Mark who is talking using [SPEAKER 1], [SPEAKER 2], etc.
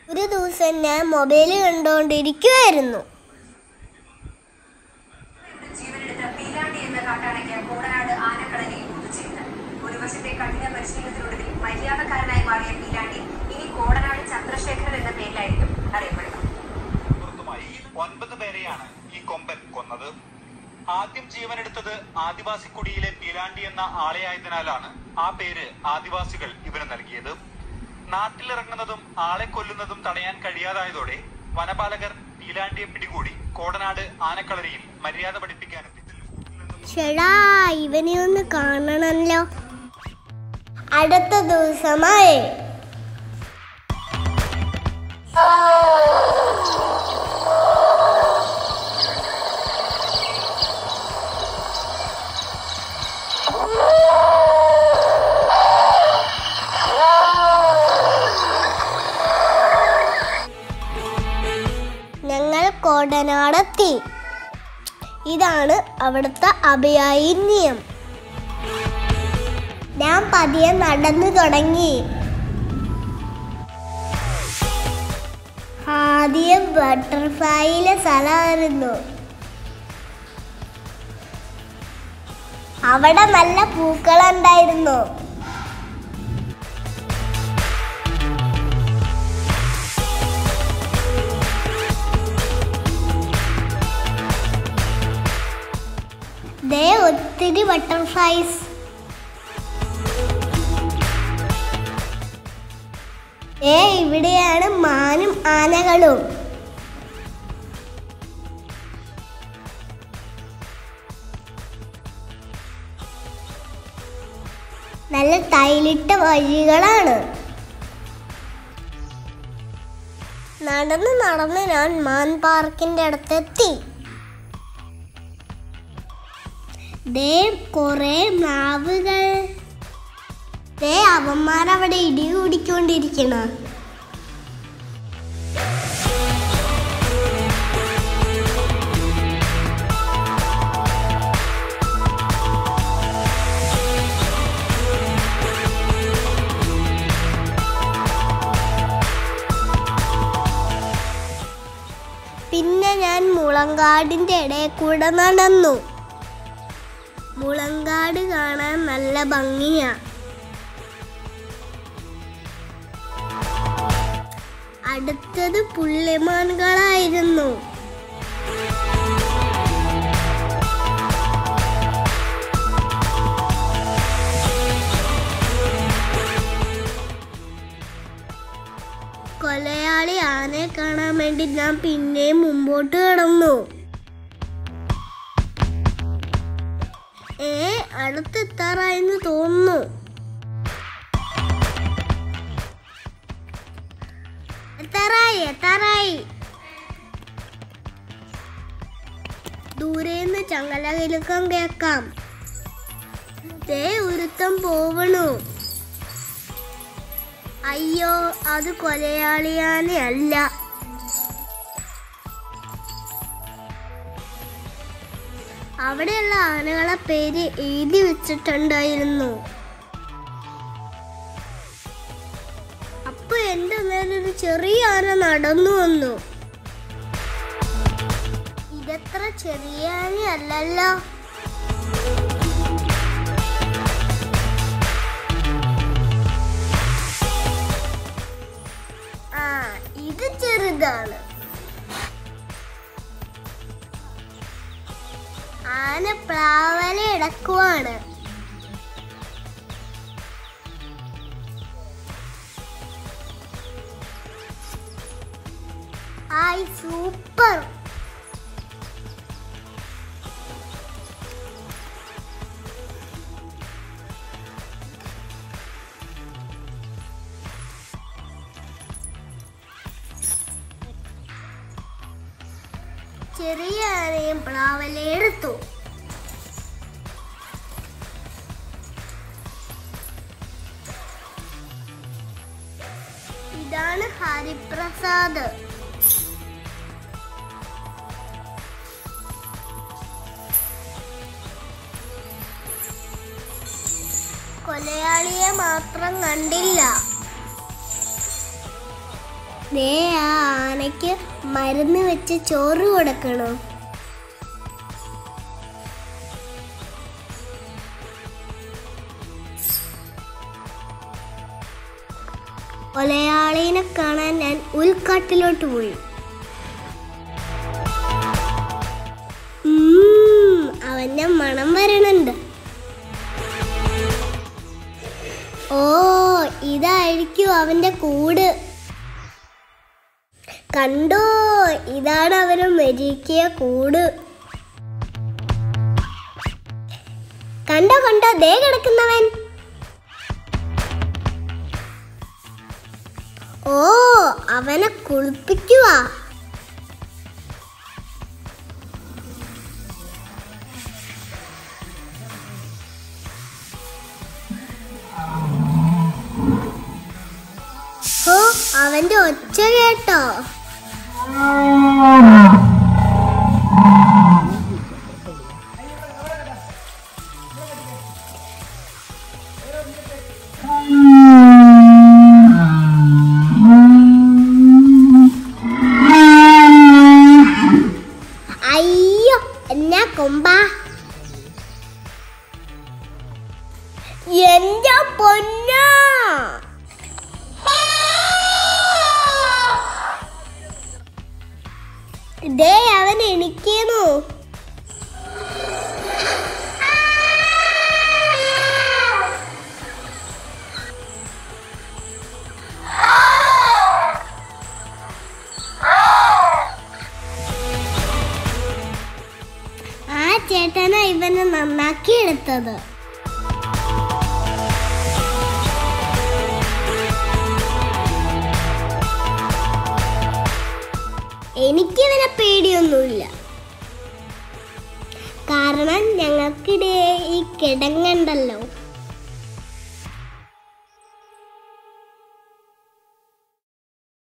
[SPEAKER 1] ഒരു ദിവസം ഞാൻ മൊബൈൽ കണ്ടുകൊണ്ടിരിക്കുമായിരുന്നു
[SPEAKER 2] ജീവനെടുത്ത പീലാണ്ടി എന്ന കാട്ടാനയ്ക്ക് കോടനാട് ആനക്കടലിൽ കുതിച്ചിരുന്നു ഒരു വർഷത്തെ കഠിന പരിശീലനത്തിനൊടുവിൽ മര്യാദക്കാരനായി മാറിയ പീലാണ്ടി ഇനി കോടനാട് ചന്ദ്രശേഖരൻ എന്ന പേരിലായിരിക്കും അറിയപ്പെടുക
[SPEAKER 3] പുറത്തുമായി ഒൻപത് പേരെയാണ് ഈ കൊമ്പൻ കൊന്നത് ആദ്യം ജീവനെടുത്തത് ആദിവാസി കുടിയിലെ പീലാണ്ടി എന്ന ആളെയായതിനാലാണ് ആ പേര് ആദിവാസികൾ ഇവന് നൽകിയത് നാട്ടിലിറങ്ങുന്നതും ആളെ കൊല്ലുന്നതും തടയാൻ കഴിയാതായതോടെ വനപാലകർ പീലാണ്ടിയെ പിടികൂടി കോടനാട് ആനക്കളരിയിൽ മര്യാദ പഠിപ്പിക്കാനെത്തി
[SPEAKER 1] ചേടാ ഇവനെ ഒന്ന് കാണണമല്ലോ അടുത്ത ദിവസമായി ഞങ്ങൾ കോടനാടെത്തി ഇതാണ് അവിടുത്തെ അഭയാരണ്യം ഞാൻ പതിയെ നടന്നു തുടങ്ങി ആദ്യം ബട്ടർഫ്ലൈയിലെ സ്ഥലമായിരുന്നു അവിടെ നല്ല പൂക്കളുണ്ടായിരുന്നു ദേ ഒത്തിരി ബട്ടർഫ്ലൈസ് ഏ ഇവിടെയാണ് മാനും ആനകളും നല്ല തൈലിട്ട വഴികളാണ് നടന്ന് നടന്ന് ഞാൻ മാൻ പാർക്കിന്റെ അടുത്തെത്തി ദേ കൊറേ മ്ലാവുകൾ ദേ അവന്മാരവിടെ ഇടി കൂടിക്കൊണ്ടിരിക്കണ പിന്നെ ഞാൻ മുളങ്കാടിന്റെ ഇടയിൽ കൂടെ നടന്നു മുളങ്കാട് കാണാൻ നല്ല ഭംഗിയാ അടുത്തത് പുള്ളിമാൻകളായിരുന്നു കൊലയാളി ആനയെ കാണാൻ വേണ്ടി ഞാൻ പിന്നെയും മുമ്പോട്ട് കടന്നു ഏ അടുത്തെത്താറായെന്ന് തോന്നുന്നു എത്താറായി എത്താറായി ദൂരേന്ന് ചങ്ങലകിലുക്കം കേക്കാം ദേ ഒരുത്തം പോവണു അയ്യോ അത് കൊലയാളിയാനയല്ല അവിടെയുള്ള ആനകളെ പേര് എഴുതി വെച്ചിട്ടുണ്ടായിരുന്നു അപ്പൊ എന്റെ മേലൊരു ചെറിയ ആന നടന്നു വന്നു ഇതത്ര ചെറിയ ആനയല്ലല്ലോ ആ ഇത് ചെറുതാണ് ആന പ്ലാവല ഇടക്കുവാണ് ഹായ് സൂപ്പർ ചെറിയ ആനയും പ്ലാവലയെടുത്തു ഇതാണ് ഹരിപ്രസാദ് കൊലയാളിയെ മാത്രം കണ്ടില്ല ദേ ആ ആനയ്ക്ക് മരുന്ന് വെച്ച് ചോറ് കൊടുക്കണോ കൊലയാളീനെ കാണാൻ ഞാൻ ഉൾക്കാട്ടിലോട്ട് പോയി ഉം, അവന്റെ മണം വരണുണ്ട് ഓ ഇതായിരിക്കും അവന്റെ കൂട് കണ്ടോ ഇതാണ് അവന് മെരുക്കിയ കൂട് കണ്ടോ കണ്ടോ ദേ കിടക്കുന്നവൻ ഓ അവനെ കുളിപ്പിക്കുവാ ഓ അവന്റെ ഒച്ച കേട്ടോ അയ്യോ എന്നാ കൊമ്പ എന്റെ പൊന്ന ദേ അവൻ എണിക്കുന്നു ആ ചേട്ടനാ ഇവനെ നന്നാക്കി എടുത്തത് എനിക്കിവനെ പേടിയൊന്നുമില്ല കാരണം ഞങ്ങൾക്കിടെ ഈ കിടങ്ങുണ്ടല്ലോ